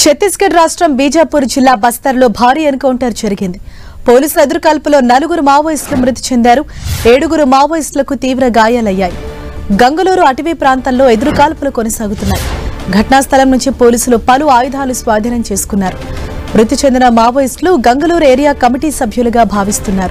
ఛత్తీస్గఢ్ రాష్ట్రం బీజాపూర్ జిల్లా బస్తర్లో భారీ ఎన్కౌంటర్ జరిగింది పోలీసుల ఎదురుకాల్పులో నలుగురు మావోయిస్టులు మృతి చెందారు ఏడుగురు మావోయిస్టులకు తీవ్ర గాయాలయ్యాయి గంగలూరు అటవీ ప్రాంతంలో ఎదురుకాల్పులు కొనసాగుతున్నాయి ఘటనా స్థలం నుంచి పోలీసులు పలు ఆయుధాలు స్వాధీనం చేసుకున్నారు మృతి చెందిన మావోయిస్టులు గంగలూరు ఏరియా కమిటీ సభ్యులుగా భావిస్తున్నారు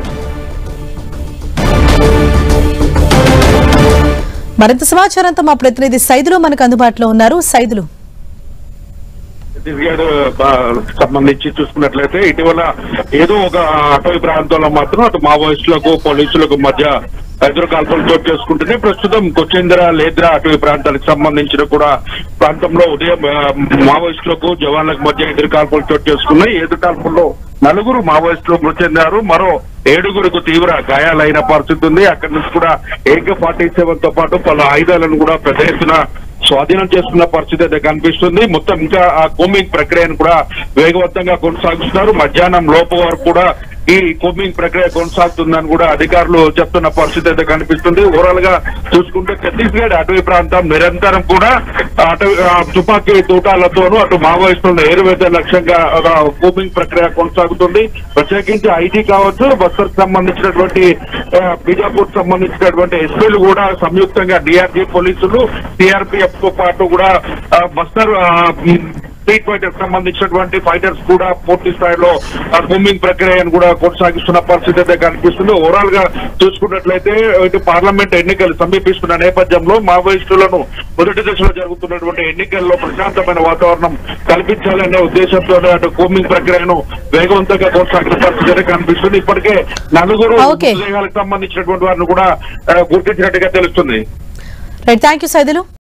మరింత సమాచారంతో మా ప్రతినిధి సైదులు మనకు అందుబాటులో ఉన్నారు సైదులు ఛత్తీస్గఢ్ బ- సంబంధించి చూసుకున్నట్లయితే ఇటీవల ఏదో ఒక అటవీ ప్రాంతంలో మాత్రం అటు మావోయిస్టులకు పోలీసులకు మధ్య ఎదురు కాల్పులు చోటు చేసుకుంటూనే ప్రస్తుతం కొచ్చేంద్ర లేద్రా అటవీ ప్రాంతానికి సంబంధించిన కూడా ప్రాంతంలో ఉదయం ఆ, మావోయిస్టులకు జవాన్లకు మధ్య ఎదురు కాల్పులు చోటు చేసుకున్నాయి ఎదురు కాల్పుల్లో నలుగురు మావోయిస్టులు మృతి చెందారు మరో ఏడుగురికి తీవ్ర గాయాలైన పరిస్థితి ఉంది అక్కడి నుంచి కూడా ఏక ఫార్టీ సెవెన్ తో పాటు పలు ఆయుధాలను కూడా పెద్ద ఎత్తున స్వాధీనం చేసుకున్న పరిస్థితి అయితే కనిపిస్తుంది మొత్తం ఇంకా ఆ కోమింగ్ ప్రక్రియను కూడా వేగవంతంగా కొనసాగిస్తున్నారు మధ్యాహ్నం లోపు వరకు కూడా ఈ కోమింగ్ ప్రక్రియ కొనసాగుతుందని కూడా అధికారులు చెప్తున్న పరిస్థితి అయితే కనిపిస్తుంది ఓవరాల్ గా చూసుకుంటే ఛత్తీస్గఢ్ అటవీ ప్రాంతం నిరంతరం కూడా అటవీ ఆ, తుపాకీ తూటాలతోనూ అటు మావోయిస్టులను ఏరువేత లక్ష్యంగా ఒక కోమింగ్ ప్రక్రియ కొనసాగుతుంది ప్రత్యేకించి ఐటీ కావచ్చు బస్తర్ సంబంధించినటువంటి ఆ, బీజాపూర్ సంబంధించినటువంటి ఎస్పీలు కూడా సంయుక్తంగా డిఆర్జీ పోలీసులు సిఆర్పిఎఫ్ తో పాటు కూడా ఆ, బస్తర్ స్ట్రీట్ ఫైటర్స్ సంబంధించినటువంటి ఫైటర్స్ కూడా పూర్తి స్థాయిలో మూవింగ్ ప్రక్రియను కూడా కొనసాగిస్తున్న పరిస్థితి అయితే కనిపిస్తుంది ఓవరాల్ గా చూసుకున్నట్లయితే ఇటు పార్లమెంట్ ఎన్నికలు సమీపిస్తున్న నేపథ్యంలో మావోయిస్టులను మొదటి దశలో జరుగుతున్నటువంటి ఎన్నికల్లో ప్రశాంతమైన వాతావరణం కల్పించాలనే ఉద్దేశంతో అటు కూమింగ్ ప్రక్రియను వేగవంతంగా కొనసాగిన పరిస్థితి అయితే కనిపిస్తుంది ఇప్పటికే నలుగురు Okay. మృతదేహాలకు సంబంధించినటువంటి వారిని కూడా ఆ, గుర్తించినట్టుగా తెలుస్తుంది రైట్ థ్యాంక్ యూ సైదులు